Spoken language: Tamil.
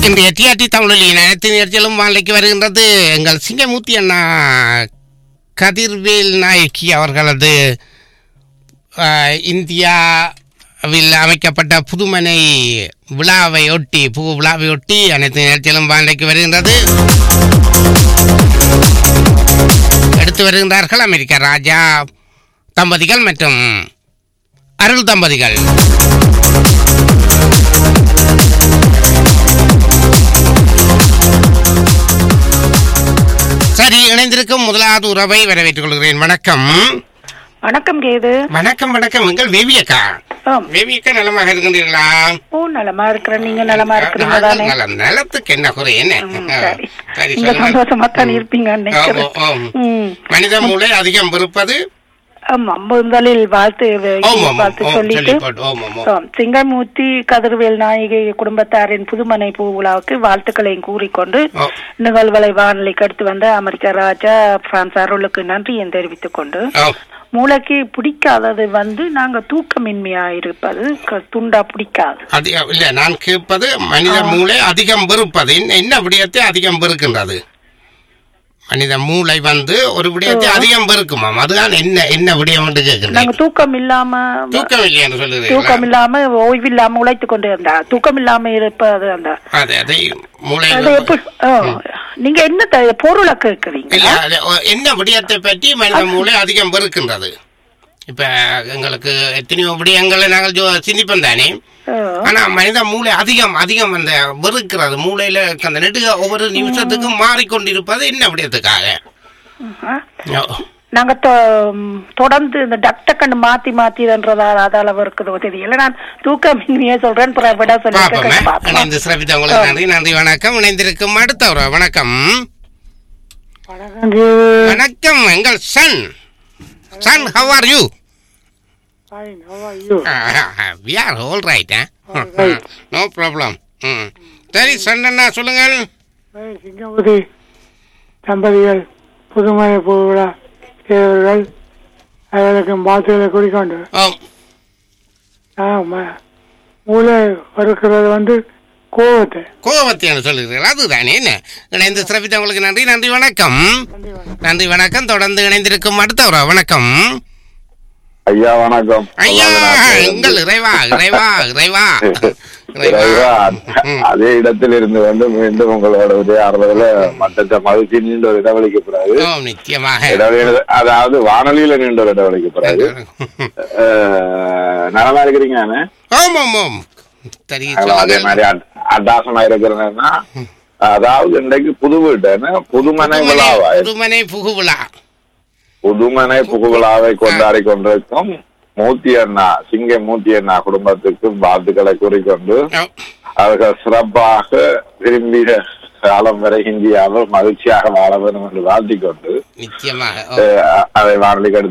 இன்றைய டிஆர்டி தமிழொலியின் அனைத்து நிகழ்ச்சிகளும் வானிலைக்கு வருகின்றது எங்கள் சிங்கமூர்த்தி அண்ணா கதிர்வேல் நாயக்கி அவர்களது ஆஹ், இந்தியாவில் அமைக்கப்பட்ட புதுமனை விழாவை ஒட்டி புது விழாவை ஒட்டி அனைத்து நிகழ்ச்சிகளும் வானிலைக்கு வருகின்றது எடுத்து வருகின்றார்கள் அமெரிக்க ராஜா தம்பதிகள் மற்றும் அருள் தம்பதிகள் சரி இணைந்திருக்கும் முதலாவது உறவை வரவேற்றுக் கொள்கிறேன் வணக்கம் வணக்கம் கேது வணக்கம் வணக்கம் எங்கள் வேவியக்கா ஆம். வேவியக்கா நலமாக இருக்கின்றீர்களா ஓ நலமா இருக்கிறேன் நீங்க நலமா இருக்கிறீங்க தானே நாங்கள் நலம். நலத்துக்கு என்ன குறை என்ன ம், சரி சரி நீங்க சொல்லுங்க. சந்தோஷமா தான் இருப்பீங்கன்னு நினைக்கிறேன் ஆமா, ஆம். ம். மனித மூளை அதிகம் வெறுப்பது ஆமா முதலில் வாழ்த்து ஆம், ஆம், வாழ்த்து ஆம், சொல்லிட்டு சொல்லி போட்டு, ஆம், ஆம், ஆம். ஆம், சிங்கமூர்த்தி கதிர்வேல் நாயகி குடும்பத்தாரின் புதுமனை பூ விழாவுக்கு வாழ்த்துக்களையும் கூறிக்கொண்டு ஓ, நிகழ்வலை வானிலைக்கு அடுத்து வந்த அமெரிக்க ராஜா பிரான்ஸ் அருளுக்கு நன்றியை தெரிவித்துக் கொண்டு ஓ, மூளைக்கு பிடிக்காதது வந்து நாங்க தூக்கமின்மையா இருப்பது க- துண்டா பிடிக்காது அது இல்ல நான் கேட்பது மனித மூளை அதிகம் வெறுப்பது என்ன- என்ன விடயத்தை அதிகம் வெறுக்கின்றது மனித மூளை வந்து ஒரு விடயத்தை அதிகம் வெறுக்குமாம் அதுதான் என்ன என்ன விடயம் என்று நாங்க கேட்கின்றேன் தூக்கம் இல்லாம தூக்கம் இல்லையான்னு சொல்லுறீங்களா தூக்கம் இல்லாம ஓய்வு இல்லாம உழைத்து கொண்டு இருந்தா தூக்கம் இல்லாம இருப்பது அந்த அது அதை மூளை அது எப்படி ஆ, நீங்க என்ன த- பொருளை கேக்குறீங்க இல்ல அது ஒ- என்ன விடயத்தை பற்றி மனித மூளை அதிகம் வெறுக்கின்றது இப்ப எங்களுக்கு எத்தனையோ விடயங்களை நாங்கள் ஜோ- சிந்திப்போம் தானே ஆ, ஆனா மனித மூளை அதிகம் அதிகம் அந்த வெறுக்கிறது மூளையில அந்த நெடுக ஒவ்வொரு நிமிஷத்துக்கும் மாறிக்கொண்டிருப்பது என்ன விடயத்துக்காக ஆ. ஓ, நாங்க தொ- தொடர்ந்து இந்த டக்ட கண்டு மாத்தி மாத்தின்றதால அதால இருக்குதோ தெரியல நான் தூக்கமின்மையே சொல்றேன் பிறகு விட பாப்போமே சொல்லிட்டு பாப்போம் இணைந்து சிறப்பித்த உங்களுக்கு நன்றி நன்றி வணக்கம் இணைந்திருக்கும் அடுத்த ஒரு வணக்கம் வணக்கம் எங்கள் Sun Sun how are you we are all right no problem ம் சரி சன் அண்ணா சொல்லுங்கள் சிங்கபுரி தம்பதிகள் புதுமனை பூவிழா செய்தவர்கள் அவர்களுக்கு பாத்துகளை குடிக்கொண்டு ஓ நான் ம- மூளை வறுக்கிறது வந்து கோவத்தை கோவத்தையான சொல்லுகிறீர்கள் அதுதானே என்ன இணைந்து சிறப்பித்த உங்களுக்கு நன்றி நன்றி வணக்கம் நன்றி வணக்கம் தொடர்ந்து இணைந்திருக்கும் அடுத்த ஒரு வணக்கம் ஐயா வணக்கம் ஐயா எங்கள் இறைவா இறைவா இறைவா இறைவா, ம். அதே இடத்தில் இருந்து வந்து மீண்டும் உங்களோட உரையாடுறதுல மற்ற மகிழ்ச்சி நீண்ட ஒரு இடைவெளிக்கு பிறகு ஓ நிச்சயமாக இடைவெளி அதாவது வானொலியில நீண்ட ஒரு இடைவெளிக்கு பிறகு அஹ், நலமா இருக்கிறீங்க நானு? ஓம் ஓம் ஓம் சரி அதே சொல்லுங்கள். மாதிரி அட்- அட்டாசமா இருக்கிறேன்னா அதாவது இன்றைக்கு புது வீட்டு புதுமனை புதுமனை விழாவா புதுமனை புகுவிழா புதுமனை புகுவிழாவை கொண்டாடி கொண்டிருக்கும் மூர்த்தி அண்ணா சிங்க மூர்த்தி அண்ணா குடும்பத்துக்கு வாழ்த்துக்களை கூறிக்கொண்டு ஓ, அவர்கள் சிறப்பாக விரும்பிய காலம் வரை இந்தியாவில் மகிழ்ச்சியாக வாழ வேண்டும் என்று வாழ்த்திக் கொண்டு நிச்சயமாக ஓ அஹ், அதை வானொலிக்கு எடுத்து